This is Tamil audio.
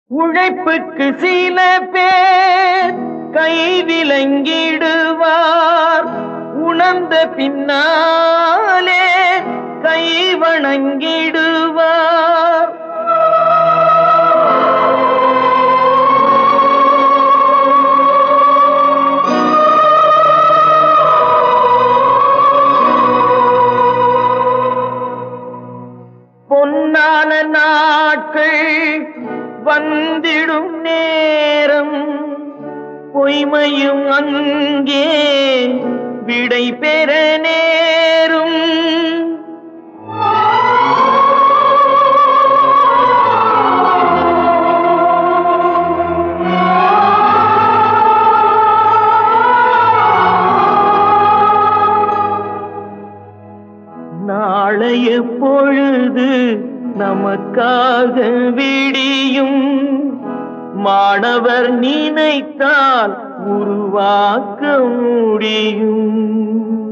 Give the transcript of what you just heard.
உழைப்புக்கு சில பேர் கை விலங்கிடுவார் உணர்ந்த பின்னாலே கை வணங்கிடுவார் பொன்னான நாட்கள் வந்திடும் நேரம் பொய்மையும் அங்கே விடை பெற நேரும் நாளைய பொழுது நமக்காக விடியும் மாணவர் நினைத்தால் உருவாக்க முடியும்